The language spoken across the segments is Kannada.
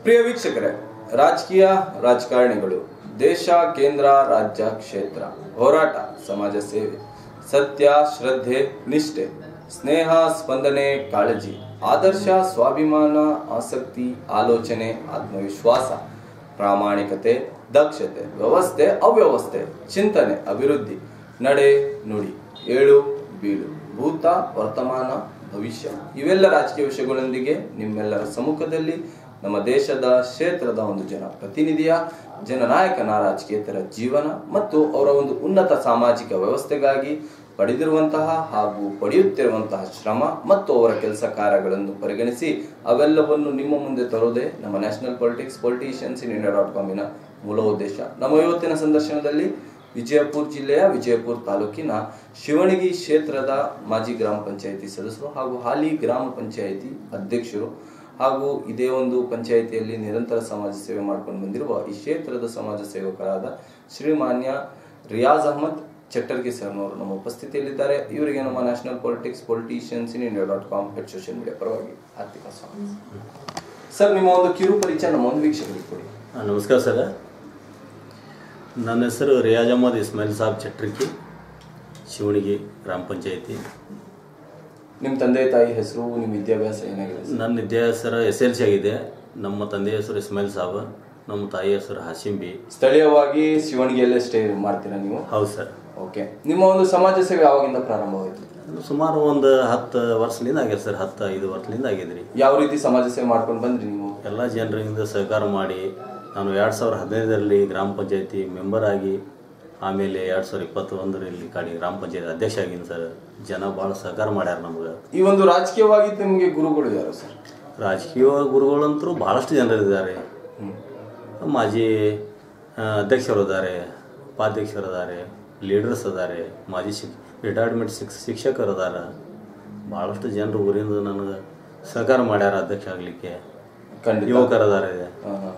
ಪ್ರಿಯ ವೀಕ್ಷಕರೇ ರಾಜಕೀಯ ರಾಜಕಾರಣಿಗಳು ದೇಶ ಕೇಂದ್ರ ರಾಜ್ಯ ಕ್ಷೇತ್ರ ಹೋರಾಟ ಸಮಾಜ ಸೇವೆ ಸತ್ಯ ಶ್ರದ್ಧೆ ನಿಷ್ಠೆ ಸ್ನೇಹ ಸ್ಪಂದನೆ ಕಾಳಜಿ ಆದರ್ಶ ಸ್ವಾಭಿಮಾನ ಆಸಕ್ತಿ ಆಲೋಚನೆ ಆತ್ಮವಿಶ್ವಾಸ ಪ್ರಾಮಾಣಿಕತೆ ದಕ್ಷತೆ ವ್ಯವಸ್ಥೆ ಅವ್ಯವಸ್ಥೆ ಚಿಂತನೆ ಅಭಿವೃದ್ಧಿ ನಡೆ ನುಡಿ ಏಳು ಬೀಳು ಭೂತ ವರ್ತಮಾನ ಭವಿಷ್ಯ ಇವೆಲ್ಲ ರಾಜಕೀಯ ವಿಷಯಗಳೊಂದಿಗೆ ನಿಮ್ಮೆಲ್ಲರ ಸಮ್ಮುಖದಲ್ಲಿ ನಮ್ಮ ದೇಶದ ಕ್ಷೇತ್ರದ ಒಂದು ಜನ ಪ್ರತಿನಿಧಿಯ ಜನನಾಯಕನ ರಾಜಕೀಯತರ ಜೀವನ ಮತ್ತು ಅವರ ಒಂದು ಉನ್ನತ ಸಾಮಾಜಿಕ ವ್ಯವಸ್ಥೆಗಾಗಿ ಪಡೆದಿರುವಂತಹ ಹಾಗೂ ಪಡೆಯುತ್ತಿರುವಂತಹ ಶ್ರಮ ಮತ್ತು ಅವರ ಕೆಲಸ ಕಾರ್ಯಗಳನ್ನು ಪರಿಗಣಿಸಿ ಅವೆಲ್ಲವನ್ನು ನಿಮ್ಮ ಮುಂದೆ ತರೋದೇ ನಮ್ಮ national politics politicians in India dot ಕಾಮಿನ ಮೂಲ ಉದ್ದೇಶ ನಮ್ಮ ಇವತ್ತಿನ ಸಂದರ್ಶನದಲ್ಲಿ ವಿಜಯಪುರ ಜಿಲ್ಲೆಯ ವಿಜಯಪುರ ತಾಲೂಕಿನ ಶಿವಣಗಿ ಕ್ಷೇತ್ರದ ಮಾಜಿ ಗ್ರಾಮ ಪಂಚಾಯಿತಿ ಸದಸ್ಯರು ಹಾಗೂ ಹಾಲಿ ಗ್ರಾಮ ಪಂಚಾಯಿತಿ ಅಧ್ಯಕ್ಷರು ಹಾಗೂ ಇದೇ ಒಂದು ಪಂಚಾಯಿತಿಯಲ್ಲಿ ನಿರಂತರ ಸಮಾಜ ಸೇವೆ ಮಾಡ್ಕೊಂಡು ಬಂದಿರುವ ಈ ಕ್ಷೇತ್ರದ ಸಮಾಜ ಸೇವಕರಾದ ಶ್ರೀಮಾನ್ಯ ರಿಯಾಜ್ ಅಹಮದ್ ಚಟ್ಟರ್ಗಿ ಸರ್ನವರು ನಮ್ಮ ಉಪಸ್ಥಿತಿಯಲ್ಲಿದ್ದಾರೆ ಇವರಿಗೆ ನಮ್ಮ national politics politicians in India dot com head social media ಪರವಾಗಿ ಆರ್ಥಿಕ ಸ್ವಾಗತ ಸರ್ ನಿಮ್ಮ ಒಂದು ಕಿರು ಪರಿಚಯ ನಮ್ಮ ಒಂದು ವೀಕ್ಷಕರಿಗೆ ಕೊಡಿ ಆ, ನಮಸ್ಕಾರ ಸರ್ ನನ್ನ ಹೆಸರು ರಿಯಾಜ್ ಅಹಮದ್ ಇಸ್ಮಾಯಿಲ್ ಸಾಬ್ ಚಟ್ರಿಕಿ ಶಿವಣಿಗೆ ಗ್ರಾಮ ಪಂಚಾಯಿತಿ ನಿಮ್ಮ ತಂದೆ ತಾಯಿ ಹೆಸರು ನಿಮ್ಮ ವಿದ್ಯಾಭ್ಯಾಸ ಏನಾಗಿದೆ ಸರ್? ನನ್ನ ವಿದ್ಯಾಭ್ಯಾಸ ಎಸ್ ಎಲ್ ಸಿ ಆಗಿದೆ ನಮ್ಮ ತಂದೆಯ ಹೆಸರು ಇಸ್ಮಾಯಿಲ್ ಸಾಬ್ ನಮ್ಮ ತಾಯಿಯ ಹೆಸರು ಹಾಸಿಂಬಿ ಸ್ಥಳೀಯವಾಗಿ ಶಿವಣಿಗೆಯಲ್ಲೇ ಸ್ಟೇ ಮಾಡ್ತೀರಾ ನೀವು ಹೌದು ಸರ್ ಓಕೆ ನಿಮ್ಮ ಒಂದು ಸಮಾಜ ಸೇವೆ ಯಾವಾಗಿಂದ ಪ್ರಾರಂಭವಾಯಿತು ಅದು ಸುಮಾರು ಒಂದು ಹತ್ತು ವರ್ಷದಿಂದ ಆಗ್ಯದ ಸರ್ ಹತ್ತು ಐದು ವರ್ಷದಿಂದ ಆಗಿದ್ರಿ ಯಾವ ರೀತಿ ಸಮಾಜ ಸೇವೆ ಮಾಡ್ಕೊಂಡು ಬಂದ್ರಿ ನೀವು ಎಲ್ಲ ಜನರಿಂದ ಸಹಕಾರ ಮಾಡಿ ನಾನು ಎರಡು ಸಾವಿರದ ಹದಿನೈದರಲ್ಲಿ ಗ್ರಾಮ ಪಂಚಾಯತಿ ಮೆಂಬರ್ ಆಗಿ ಆಮೇಲೆ ಎರಡು ಸಾವಿರದ ಇಪ್ಪತ್ತೊಂದರಲ್ಲಿ ಕಾಡಿ ಗ್ರಾಮ ಪಂಚಾಯತಿ ಅಧ್ಯಕ್ಷ ಆಗಿನಿ ಸರ್ ಜನ ಭಾಳ ಸಹಕಾರ ಮಾಡ್ಯಾರ ನಮ್ಗೆ ಈ ಒಂದು ರಾಜಕೀಯವಾಗಿ ನಿಮಗೆ ಗುರುಗಳು ಯಾರು ಸರ್ ರಾಜಕೀಯ ಗುರುಗಳಂತರೂ ಭಾಳಷ್ಟು ಜನರಿದ್ದಾರೆ ಮಾಜಿ ಆ, ಅಧ್ಯಕ್ಷರು ಇದ್ದಾರೆ ಉಪಾಧ್ಯಕ್ಷರು ಇದ್ದಾರೆ ಲೀಡರ್ಸ್ ಇದ್ದಾರೆ ಮಾಜಿ ಶಿಕ್ ರಿಟೈರ್ಮೆಂಟ್ ಶಿಕ್ ಶಿಕ್ಷಕರು ಇದಾರ ಭಾಳಷ್ಟು ಜನರು ಊರಿಂದ ನನಗೆ ಸಹಕಾರ ಮಾಡ್ಯಾರ ಅಧ್ಯಕ್ಷ ಆಗಲಿಕ್ಕೆ ಖಂಡಿತ ಯುವಕರು ಇದ್ದಾರೆ ಹಾ, ಹಾ.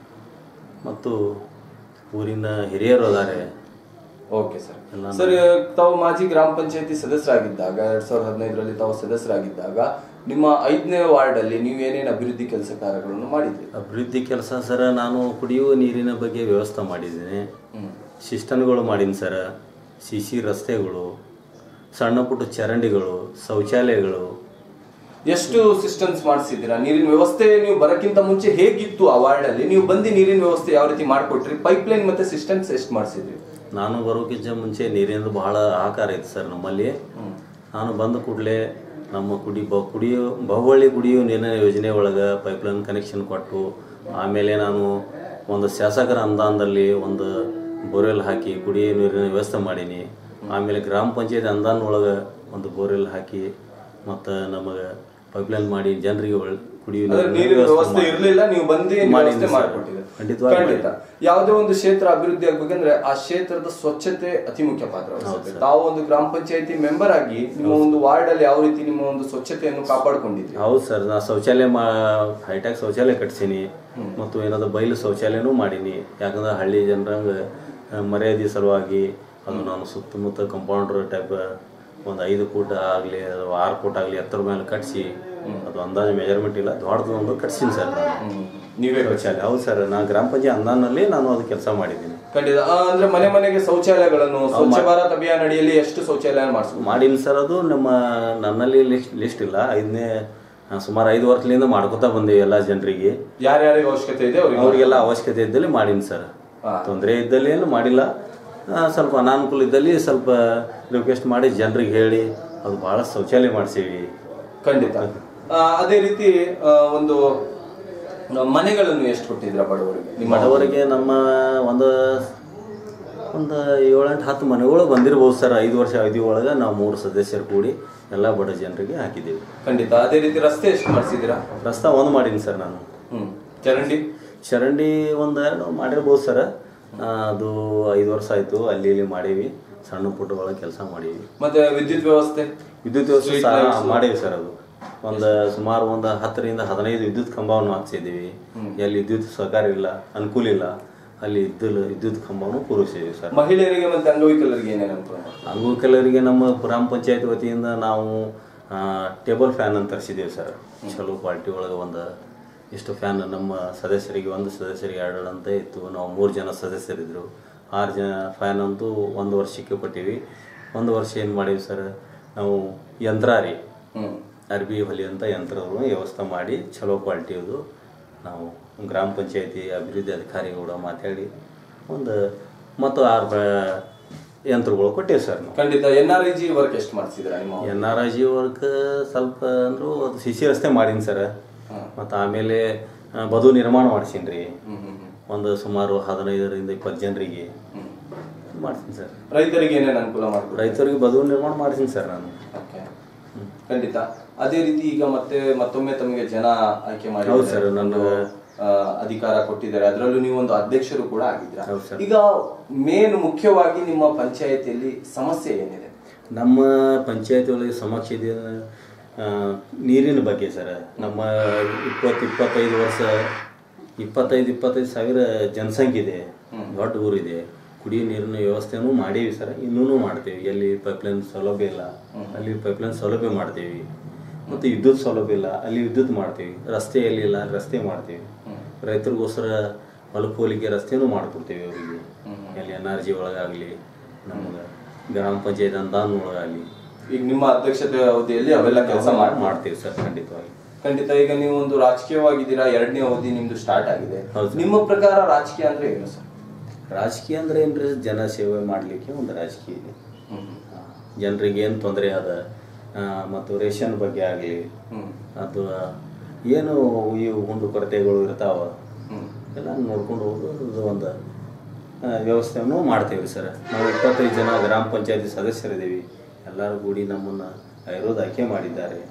ಮತ್ತು ಊರಿನ ಹಿರಿಯರು ಇದ್ದಾರೆ ಓಕೆ ಸರ್ ಎಲ್ಲ ಸರ್ ತಾವು ಮಾಜಿ ಗ್ರಾಮ ಪಂಚಾಯತಿ ಸದಸ್ಯರಾಗಿದ್ದಾಗ ಎರಡ್ ಸಾವಿರದ ಹದಿನೈದರಲ್ಲಿ ತಾವು ಸದಸ್ಯರಾಗಿದ್ದಾಗ ನಿಮ್ಮ ಐದನೇ ವಾರ್ಡ್ ಅಲ್ಲಿ ನೀವು ಏನೇನು ಅಭಿವೃದ್ಧಿ ಕೆಲಸ ಕಾರ್ಯಗಳನ್ನು ಮಾಡಿದ್ರಿ ಅಭಿವೃದ್ಧಿ ಕೆಲಸ ಸರ ನಾನು ಕುಡಿಯುವ ನೀರಿನ ಬಗ್ಗೆ ವ್ಯವಸ್ಥೆ ಮಾಡಿದ್ದೀನಿ ಹ್ಮ್. ಸಿಸ್ಟಮ್ಗಳು ಮಾಡೀನಿ ಸರ ಸಿ ಸಿ ರಸ್ತೆಗಳು ಸಣ್ಣ ಪುಟ್ಟ ಚರಂಡಿಗಳು ಶೌಚಾಲಯಗಳು ಎಷ್ಟು ಸಿಸ್ಟಮ್ಸ್ ಮಾಡಿಸಿದ್ದೀರಾ ನೀರಿನ ವ್ಯವಸ್ಥೆ ನೀವು ಬರಕ್ಕಿಂತ ಮುಂಚೆ ಹೇಗಿತ್ತು ಆ ವಾರ್ಡ್ ಅಲ್ಲಿ ನೀವು ಬಂದು ನೀರಿನ ವ್ಯವಸ್ಥೆ ಯಾವ ರೀತಿ ಮಾಡ್ಕೊಟ್ರಿ ಪೈಪ್ ಲೈನ್ ಮತ್ತೆ ಸಿಸ್ಟಮ್ಸ್ ಎಷ್ಟು ಮಾಡಿಸಿದ್ರಿ ನಾನು ಬರೋಕ್ಕಿಂತ ಮುಂಚೆ ನೀರಿನ ಬಹಳ ಆಕಾರ ಐತೆ ಸರ್ ನಮ್ಮಲ್ಲಿ ನಾನು ಬಂದ ಕೂಡಲೇ ನಮ್ಮ ಕುಡಿ ಬ ಕುಡಿಯೋ ಬಹುವಳ್ಳಿ ಕುಡಿಯೋ ನೀರಿನ ಯೋಜನೆ ಒಳಗೆ ಪೈಪ್ಲೈನ್ ಕನೆಕ್ಷನ್ ಕೊಟ್ಟು ಆಮೇಲೆ ನಾನು ಒಂದು ಶಾಸಕರ ಅನುದಾನದಲ್ಲಿ ಒಂದು ಬೋರ್ವೆಲ್ ಹಾಕಿ ಕುಡಿಯೋ ನೀರಿನ ವ್ಯವಸ್ಥೆ ಮಾಡೀನಿ ಆಮೇಲೆ ಗ್ರಾಮ ಪಂಚಾಯತ್ ಅನುದಾನ ಒಳಗೆ ಒಂದು ಬೋರ್ವೆಲ್ ಹಾಕಿ ಮತ್ತು ನಮಗೆ ಪೈಪ್ಲೈನ್ ಮಾಡಿ ಜನರಿಗೆ ಒಳ್ಳೆ ಕುಡಿಯೋ ಅಂದ್ರೆ ನೀರಿನ ನೀರಿನ ವ್ಯವಸ್ಥೆ ಮಾಡಿ- ಇರಲಿಲ್ಲ ನೀವು ಬಂದು ಮಾಡಿದ್ದೀನಿ ವ್ಯವಸ್ಥೆ ಸರ್. ಮಾಡಿಕೊಟ್ಟಿದ್ದೀರಿ ಖಂಡಿತವಾಗಿ ಖಂಡಿತ ಯಾವುದೇ ಒಂದು ಕ್ಷೇತ್ರ ಅಭಿವೃದ್ಧಿ ಆಗ್ಬೇಕಂದ್ರೆ ಆ ಕ್ಷೇತ್ರದ ಸ್ವಚ್ಛತೆ ಅತಿ ಮುಖ್ಯ ಪಾತ್ರ ವಹಿಸುತ್ತೆ. ತಾವು ಒಂದು ಗ್ರಾಮ ಪಂಚಾಯತಿ ಮೆಂಬರ್ ಆಗಿ ನಿಮ್ಮ ಒಂದು ವಾರ್ಡ್ ಅಲ್ಲಿ ಯಾವ ರೀತಿ ನಿಮ್ಮ ಒಂದು ಸ್ವಚ್ಛತೆಯನ್ನು ಕಾಪಾಡಿಕೊಂಡಿದ್ರಿ ಹೌದು ಸರ್ ನಾ ಶೌಚಾಲಯ ಮಾ ಹೈಟೆಕ್ ಶೌಚಾಲಯ ಕಟ್ಸೀನಿ ಮತ್ತು ಏನಾದ್ರು ಬಯಲು ಶೌಚಾಲಯನೂ ಮಾಡೀನಿ ಯಾಕಂದ್ರೆ ಹಳ್ಳಿ ಜನರಂಗೆ ಮರ್ಯಾದೆ ಸಲುವಾಗಿ ಅದು ನಾನು ಸುತ್ತಮುತ್ತ ಕಂಪೌಂಡರ್ ಟೈಪ್ ಒಂದು ಐದು ಫೂಟ್ ಆಗಲಿ ಆರು ಫೂಟ್ ಆಗಲಿ ಎತ್ತರ ಮೇಲೆ ಕಟ್ಸಿ ಅದು ಅಂದಾಜು ಮೆಜರ್ಮೆಂಟ್ ಇಲ್ಲ ದೊಡ್ಡದು ಒಂದು ಕಟ್ಸೀನಿ ಸರ್ ನಾನು ನೀವೇ ಶೌಚಾಲಯ ಹೌದು ಸರ್ ನಾನು ಗ್ರಾಮ ಪಂಚಾಯತ್ ಅನುದಾನಲ್ಲಿ ನಾನು ಅದು ಕೆಲಸ ಮಾಡಿದ್ದೀನಿ ಖಂಡಿತ ಆ, ಅಂದ್ರೆ ಮನೆ ಮನೆಗೆ ಶೌಚಾಲಯಗಳನ್ನು ಸ್ವಚ್ಛ ಭಾರತ್ ಅಭಿಯಾನ ಅಡಿಯಲ್ಲಿ ಎಷ್ಟು ಶೌಚಾಲಯ ಮಾಡಿಸ್ಬೋದು ಮಾಡಿಲ್ಲ ಸರ್ ಅದು ನಮ್ಮ ನನ್ನಲ್ಲಿ ಲಿಸ್ಟ್ ಲಿಸ್ಟ್ ಇಲ್ಲ ಐದನೇ ಸುಮಾರು ಐದು ವರ್ಷದಿಂದ ಮಾಡ್ಕೊತಾ ಬಂದೀವಿ ಎಲ್ಲ ಜನರಿಗೆ ಯಾರ್ಯಾರಿಗೆ ಅವಶ್ಯಕತೆ ಇದೆ ಅವರಿಗೆ ಅವರಿಗೆಲ್ಲ ಅವಶ್ಯಕತೆ ಇದ್ದಲ್ಲಿ ಮಾಡೀನಿ ಸರ್ ಹಾ. ತೊಂದರೆ ಇದ್ದಲ್ಲಿ ಏನು ಮಾಡಿಲ್ಲ ಆ, ಸ್ವಲ್ಪ ಅನಾನುಕೂಲ ಇದ್ದಲ್ಲಿ ಸ್ವಲ್ಪ ರಿಕ್ವೆಸ್ಟ್ ಮಾಡಿ ಜನರಿಗೆ ಹೇಳಿ ಅದು ಭಾಳ ಶೌಚಾಲಯ ಮಾಡಿಸೀವಿ ಖಂಡಿತ ಆ, ಅದೇ ರೀತಿ ಆ, ಒಂದು ಮನೆಗಳನ್ನು ಎಷ್ಟು ಕೊಟ್ಟಿದ್ರ ಬಡವರಿಗೆ ನಿಮ್ಮ ಬಡವರಿಗೆ ನಮ್ಮ ಒಂದು ಒಂದು ಏಳೆಂಟು ಹತ್ತು ಮನೆಗಳು ಬಂದಿರ್ಬೋದು ಸರ್ ಐದು ವರ್ಷ ಅವಧಿ ಒಳಗೆ ನಾವು ಮೂರು ಸದಸ್ಯರು ಕೂಡಿ ಎಲ್ಲ ಬಡ ಜನರಿಗೆ ಹಾಕಿದ್ದೀವಿ ಖಂಡಿತ ಅದೇ ರೀತಿ ರಸ್ತೆ ಎಷ್ಟು ಮಾಡಿಸಿದ್ದೀರಾ ರಸ್ತೆ ಒಂದು ಮಾಡೀನಿ ಸರ್ ನಾನು ಹ್ಮ್ ಚರಂಡಿ ಚರಂಡಿ ಒಂದು ಎರಡು ಮಾಡಿರ್ಬೋದು ಸರ್ ಆ, ಅದು ಐದು ವರ್ಷ ಆಯಿತು ಅಲ್ಲಿ ಇಲ್ಲಿ ಮಾಡೀವಿ ಸಣ್ಣ ಪುಟ್ಟಗಳ ಕೆಲಸ ಮಾಡೀವಿ ಮತ್ತೆ ವಿದ್ಯುತ್ ವ್ಯವಸ್ಥೆ ವಿದ್ಯುತ್ ವ್ಯವಸ್ಥೆ ಸಹ ಮಾಡೀವಿ ಸರ್ ಅದು ಒಂದು ಸುಮಾರು ಒಂದು ಹತ್ತರಿಂದ ಹದಿನೈದು ವಿದ್ಯುತ್ ಕಂಬವನ್ನು ಹಾಕ್ಸಿದ್ದೀವಿ ಎಲ್ಲಿ ವಿದ್ಯುತ್ ಸಹಕಾರ ಇಲ್ಲ ಅನುಕೂಲ ಇಲ್ಲ ಅಲ್ಲಿ ಇದ್ದಿಲ್ಲ ವಿದ್ಯುತ್ ಕಂಬವನ್ನು ಪೂರೈಸಿದ್ದೀವಿ ಸರ್ ಮಹಿಳೆಯರಿಗೆ ಮತ್ತೆ ಅಂಗವಿಕಲರಿಗೆ ಏನೇನು ಅನುಕೂಲ ಮಾಡ್ತೀರಾ? ಅಂಗವಿಕಲರಿಗೆ ನಮ್ಮ ಗ್ರಾಮ ಪಂಚಾಯತ್ ವತಿಯಿಂದ ನಾವು ಟೇಬಲ್ ಫ್ಯಾನ್ ಅಂತ ತರಿಸಿದ್ದೀವಿ ಸರ್ ಚಲೋ ಕ್ವಾಲಿಟಿ ಒಳಗೆ ಒಂದು ಇಷ್ಟು ಫ್ಯಾನ್ ನಮ್ಮ ಸದಸ್ಯರಿಗೆ ಒಂದು ಸದಸ್ಯರಿಗೆ ಎರಡು ಅಂತ ಇತ್ತು ನಾವು ಮೂರು ಜನ ಸದಸ್ಯರಿದ್ದರು ಆರು ಜನ ಫ್ಯಾನ್ ಅಂತೂ ಒಂದು ವರ್ಷಕ್ಕೆ ಕೊಟ್ಟಿವಿ ಒಂದು ವರ್ಷ ಏನು ಮಾಡೀವಿ ಸರ್ ನಾವು ಯಂತ್ರ ರೀ ಹ್ಮ್ ಅರ್ಬಿ ಹೊಲಿಯಂಥ ಯಂತ್ರವನ್ನು ವ್ಯವಸ್ಥೆ ಮಾಡಿ ಚಲೋ ಕ್ವಾಲಿಟಿಯದು ನಾವು ಗ್ರಾಮ ಪಂಚಾಯತಿ ಅಭಿವೃದ್ಧಿ ಅಧಿಕಾರಿಗಳು ಕೂಡ ಮಾತಾಡಿ ಒಂದು ಮತ್ತು ಆರು ಬ- ಯಂತ್ರಗಳು ಕೊಟ್ಟೇವೆ ಸರ್ ನಾವು ಖಂಡಿತ N R I G work ಎಷ್ಟು ಮಾಡಿಸಿದ್ರ ನಿಮ್ಮ N R I G work ಸ್ವಲ್ಪ ಅಂದ್ರು ಅದು ಸಿ ಸಿ ರಸ್ತೆ ಮಾಡೀನಿ ಸರ್ ಮತ್ತು ಆಮೇಲೆ ಆ, ಬದು ನಿರ್ಮಾಣ ಮಾಡ್ಸೀನಿ ರೀ ಹ್ಮ್ ಹ್ಮ್ ಹ್ಮ್. ಒಂದು ಸುಮಾರು ಹದಿನೈದರಿಂದ ಇಪ್ಪತ್ತು ಜನರಿಗೆ ಮಾಡ್ತೀನಿ ಸರ್ ರೈತರಿಗೆ ಏನೇನು ಅನುಕೂಲ ಮಾಡ್ಬೋದು ರೈತರಿಗೆ ಬದು ನಿರ್ಮಾಣ ಮಾಡ್ತೀನಿ ಸರ್ ನಾನು ಓಕೆ ಖಂಡಿತ ಅದೇ ರೀತಿ ಈಗ ಮತ್ತೆ ಮತ್ತೊಮ್ಮೆ ತಮಗೆ ಜನ ಆಯ್ಕೆ ಮಾಡಿ ಹೌದು ಸರ್, ನನ್ನ- ಅಧಿಕಾರ ಕೊಟ್ಟಿದ್ದಾರೆ ಅದರಲ್ಲೂ ನೀವು ಒಂದು ಅಧ್ಯಕ್ಷರು ಕೂಡ ಆಗಿದ್ರ ಹೌದು ಸರ್. ಈಗ ಮೇನ್ ಮುಖ್ಯವಾಗಿ ನಿಮ್ಮ ಪಂಚಾಯತಿಯಲ್ಲಿ ಸಮಸ್ಯೆ ಏನಿದೆ ನಮ್ಮ ಪಂಚಾಯತಿ ಒಳಗೆ ಸಮಕ್ಷ ಇದೆ ಆ, ನೀರಿನ ಬಗ್ಗೆ ಸರ್ ನಮ್ಮ ಇಪ್ಪತ್ತು ಇಪ್ಪತ್ತೈದು ವರ್ಷ ಇಪ್ಪತ್ತೈದು ಇಪ್ಪತ್ತೈದು ಸಾವಿರ ಜನಸಂಖ್ಯೆ ಇದೆ ದೊಡ್ಡ ಊರಿದೆ ಕುಡಿಯೋ ನೀರಿನ ವ್ಯವಸ್ಥೆನೂ ಮಾಡೀವಿ ಸರ್ ಇನ್ನೂ ಮಾಡ್ತೀವಿ ಎಲ್ಲಿ ಪೈಪ್ಲೈನ್ ಸೌಲಭ್ಯ ಇಲ್ಲ ಅಲ್ಲಿ ಪೈಪ್ಲೈನ್ ಸೌಲಭ್ಯ ಮಾಡ್ತೀವಿ ಮತ್ತು ವಿದ್ಯುತ್ ಸೌಲಭ್ಯ ಇಲ್ಲ ಅಲ್ಲಿ ವಿದ್ಯುತ್ ಮಾಡ್ತೀವಿ ರಸ್ತೆ ಎಲ್ಲಿ ಇಲ್ಲ ಅಲ್ಲಿ ರಸ್ತೆ ಮಾಡ್ತೀವಿ ರೈತರಿಗೋಸ್ಕರ ಹೊಲಕ್ಕೆ ಹೋಲಿಕೆ ರಸ್ತೆನೂ ಮಾಡ್ಕೊಡ್ತೀವಿ ಅವರಿಗೆ ಎಲ್ಲಿ ಎನ್ ಆರ್ ಜಿ ಒಳಗಾಗಲಿ ನಮ್ಗೆ ಗ್ರಾಮ ಪಂಚಾಯತ್ ಅನುದಾನ ಒಳಗಾಗಲಿ ಈಗ ನಿಮ್ಮ ಅಧ್ಯಕ್ಷತೆ ಅವಧಿಯಲ್ಲಿ ಅವೆಲ್ಲ ಕೆಲಸ ಮಾಡಿ ಮಾಡ್ತೀವಿ ಸರ್ ಖಂಡಿತವಾಗಿ ಖಂಡಿತ ಈಗ ನೀವು ಒಂದು ರಾಜಕೀಯವಾಗಿದ್ದೀರಾ ಎರಡನೇ ಅವಧಿ ನಿಮ್ದು ಸ್ಟಾರ್ಟ್ ಆಗಿದೆ ಹೌದು. ನಿಮ್ಮ ಪ್ರಕಾರ ರಾಜಕೀಯ ಅಂದ್ರೆ ಏನು ಸರ್ ರಾಜಕೀಯ ಅಂದ್ರೆ ಏನ್ರಿ ಜನ ಸೇವೆ ಮಾಡಲಿಕ್ಕೆ ಒಂದು ರಾಜಕೀಯ ಇದೆ ಜನರಿಗೆ ಏನು ತೊಂದರೆ ಅದ ಆ, ಮತ್ತು ರೇಷನ್ ಬಗ್ಗೆ ಆಗಲಿ ಹ್ಮ್ ಅಥವಾ ಏನು ಇವು ಹುಂಡು ಕೊರತೆಗಳು ಇರ್ತಾವ ಹ್ಮ್ ಎಲ್ಲ ನೋಡ್ಕೊಂಡು ಹೋಗೋದು ಒಂದು ಆ, ವ್ಯವಸ್ಥೆಯನ್ನು ಮಾಡ್ತೇವೆ ಸರ್ ನಾವು ಇಪ್ಪತ್ತೈದು ಜನ ಗ್ರಾಮ ಪಂಚಾಯತಿ ಸದಸ್ಯರಿದ್ದೀವಿ ಎಲ್ಲರೂ ಕೂಡಿ ನಮ್ಮನ್ನು ಐರೋದು ಆಯ್ಕೆ ಮಾಡಿದ್ದಾರೆ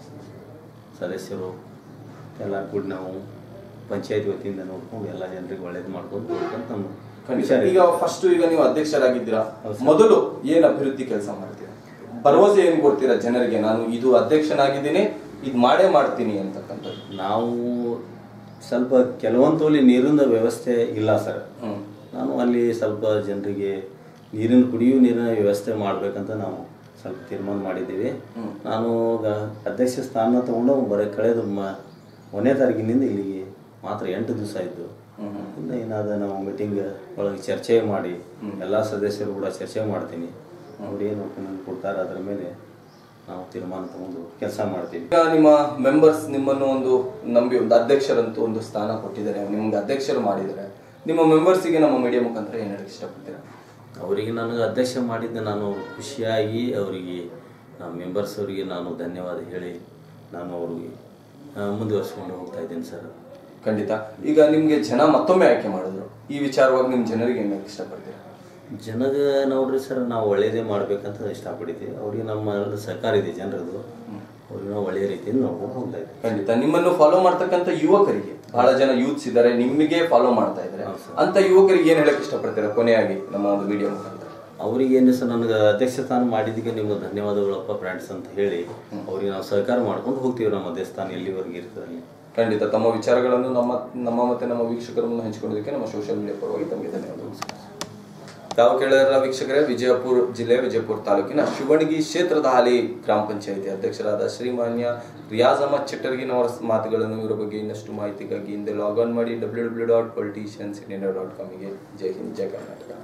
ಸದಸ್ಯರು ಎಲ್ಲರೂ ಕೂಡಿ ನಾವು ಪಂಚಾಯತಿ ವತಿಯಿಂದ ನೋಡ್ಕೊಂಡು ಎಲ್ಲ ಜನರಿಗೆ ಒಳ್ಳೇದು ಮಾಡ್ಕೊಂಡು ಹೋಗ್ಬೇಕಂತ ನಮ್ಮ ಖಂಡಿತ ವಿಚಾರ ಇದೆ. ಈಗ ಫಸ್ಟ್ ಈಗ ನೀವು ಅಧ್ಯಕ್ಷರಾಗಿದ್ದೀರಾ ಹೌದು ಸರ್. ಮೊದಲು ಏನ್ ಅಭಿವೃದ್ಧಿ ಕೆಲಸ ಮಾಡ್ತೀರಾ ಭರವಸೆ ಏನ್ ಕೊಡ್ತೀರಾ ಜನರಿಗೆ ನಾನು ಇದು ಅಧ್ಯಕ್ಷನಾಗಿದ್ದೀನಿ ಇದು ಮಾಡೇ ಮಾಡ್ತೀನಿ ಅಂತಕ್ಕಂಥದ್ದು ನಾವು ಸ್ವಲ್ಪ ಕೆಲವೊಂದು ನೀರಿನ ವ್ಯವಸ್ಥೆ ಇಲ್ಲ ಸರ್ ಹ್ಮ್ ನಾನು ಅಲ್ಲಿ ಸ್ವಲ್ಪ ಜನರಿಗೆ ನೀರಿನ ಕುಡಿಯುವ ನೀರಿನ ವ್ಯವಸ್ಥೆ ಮಾಡಬೇಕಂತ ನಾವು ಸ್ವಲ್ಪ ತೀರ್ಮಾನ ಮಾಡಿದ್ದೀವಿ ಹ್ಮ್. ನಾನು ಗ- ಅಧ್ಯಕ್ಷ ಸ್ಥಾನ ತಗೊಂಡು ಬರೀ ಕಳೆದ ಮ ಒಂದನೇ ತಾರೀಕಿನಿಂದ ಇಲ್ಲಿಗೆ ಮಾತ್ರ ಎಂಟು ದಿವಸ ಆಯಿತು ಹ್ಮ್ ಹ್ಮ್. ಇನ್ನು ಏನಾದ ನಾವು ಮೀಟಿಂಗ್ ಒಳಗೆ ಚರ್ಚೆ ಮಾಡಿ ಎಲ್ಲ ಸದಸ್ಯರು ಕೂಡ ಚರ್ಚೆ ಮಾಡ್ತೀನಿ ಅವ್ರು ಏನು ಒಪಿನಿಯನ್ ಕೊಡ್ತಾರೆ ಅದರ ಮೇಲೆ ನಾವು ತೀರ್ಮಾನ ತಗೊಂಡು ಕೆಲಸ ಮಾಡ್ತೀವಿ ಈಗ ನಿಮ್ಮ ಮೆಂಬರ್ಸ್ ನಿಮ್ಮನ್ನು ಒಂದು ನಂಬಿ ಒಂದು ಅಧ್ಯಕ್ಷರಂತೂ ಒಂದು ಸ್ಥಾನ ಕೊಟ್ಟಿದ್ದಾರೆ ನಿಮ್ಗೆ ಅಧ್ಯಕ್ಷರು ಮಾಡಿದ್ದಾರೆ ನಿಮ್ಮ ಮೆಂಬರ್ಸಿಗೆ ನಮ್ಮ ಮೀಡಿಯಾ ಮುಖಾಂತರ ಏನ್ ಹೇಳಕ್ ಇಷ್ಟಪಡ್ತೀರಾ ಅವರಿಗೆ ನನಗೆ ಅಧ್ಯಕ್ಷ ಮಾಡಿದ್ದೆ ನಾನು ಖುಷಿಯಾಗಿ ಅವರಿಗೆ ಮೆಂಬರ್ಸ್ ಅವರಿಗೆ ನಾನು ಧನ್ಯವಾದ ಹೇಳಿ ನಾನು ಅವ್ರಿಗೆ ಆ, ಮುಂದುವರ್ಸ್ಕೊಂಡು ಹೋಗ್ತಾ ಇದ್ದೀನಿ ಸರ್ ಖಂಡಿತ ಈಗ ನಿಮ್ಗೆ ಜನ ಮತ್ತೊಮ್ಮೆ ಆಯ್ಕೆ ಮಾಡಿದ್ರು ಈ ವಿಚಾರವಾಗಿ ನಿಮ್ ಜನರಿಗೆ ಏನ್ ಹೇಳಕ್ ಇಷ್ಟಪಡ್ತೀರಾ ಜನಗೆ ನೋಡ್ರಿ ಸರ್ ನಾವು ಒಳ್ಳೇದೇ ಮಾಡ್ಬೇಕಂತ ಇಷ್ಟಪಟ್ಟಿದ್ದೀವಿ ಅವ್ರಿಗೆ ನಮ್ಮ ಸಹಕಾರ ಇದೆ ಜನರದು ಅವ್ರಿಗೆ ನಾವು ಒಳ್ಳೆಯ ರೀತಿಯಿಂದ ನೋಡ್ಕೊಂಡು ಹೋಗ್ತಾ ಇದ್ದೀವಿ ಖಂಡಿತ ನಿಮ್ಮನ್ನು ಫಾಲೋ ಮಾಡ್ತಕ್ಕಂಥ ಯುವಕರಿಗೆ ಬಹಳ ಜನ ಯೂತ್ಸ್ ಇದ್ದಾರೆ ನಿಮಗೆ ಫಾಲೋ ಮಾಡ್ತಾ ಇದ್ದಾರೆ ಅಂತ ಯುವಕರಿಗೆ ಏನ್ ಹೇಳಕ್ ಇಷ್ಟಪಡ್ತೀರಾ ಕೊನೆಯಾಗಿ ನಮ್ಮ ಒಂದು ವಿಡಿಯೋ ಮುಖಾಂತರ ಅವ್ರಿಗೆ ಏನು ಸರ್ ನನಗೆ ಅಧ್ಯಕ್ಷ ಸ್ಥಾನ ಮಾಡಿದ್ದಕ್ಕೆ ನಿಮ್ಗೆ ಧನ್ಯವಾದಗಳಪ್ಪ ಫ್ರೆಂಡ್ಸ್ ಅಂತ ಹೇಳಿ ಅವ್ರಿಗೆ ನಾವು ಸಹಕಾರ ಮಾಡ್ಕೊಂಡು ಹೋಗ್ತೀವಿ ನಮ್ಮ ದೇವಸ್ಥಾನ ಎಲ್ಲಿವರೆಗೆ ಇರ್ತದೆ ಅಲ್ಲಿ ಖಂಡಿತ ತಮ್ಮ ವಿಚಾರಗಳನ್ನು ನಮ್ಮ ನಮ್ಮ ಮತ್ತೆ ನಮ್ಮ ವೀಕ್ಷಕರನ್ನು ಹಂಚಿಕೊಳ್ಳೋದಕ್ಕೆ ನಮ್ಮ ಸೋಷಿಯಲ್ ಮೀಡಿಯಾ ಪರವಾಗಿ ತಮಗೆ ಧನ್ಯವಾದಗಳು ತಾವು ಕೇಳಿದ್ರ ವೀಕ್ಷಕರೇ ವಿಜಯಪುರ ಜಿಲ್ಲೆ ವಿಜಯಪುರ ತಾಲೂಕಿನ ಶಿವಣಗಿ ಕ್ಷೇತ್ರದ ಹಾಲಿ ಗ್ರಾಮ ಪಂಚಾಯಿತಿ ಅಧ್ಯಕ್ಷರಾದ ಶ್ರೀಮಾನ್ಯ ರಿಯಾಜ್ ಅಹಮದ್ ಚಟ್ಟರ್ಗಿನವರ ಮಾತುಗಳನ್ನು ಇವರ ಬಗ್ಗೆ ಇನ್ನಷ್ಟು ಮಾಹಿತಿಗಾಗಿ ಹಿಂದೆ ಲಾಗ್ ಆನ್ ಮಾಡಿ W W dot politicians India dot ಕಾಮಿಗೆ ಜೈ ಹಿಂದ್ ಜೈ ಕರ್ನಾಟಕ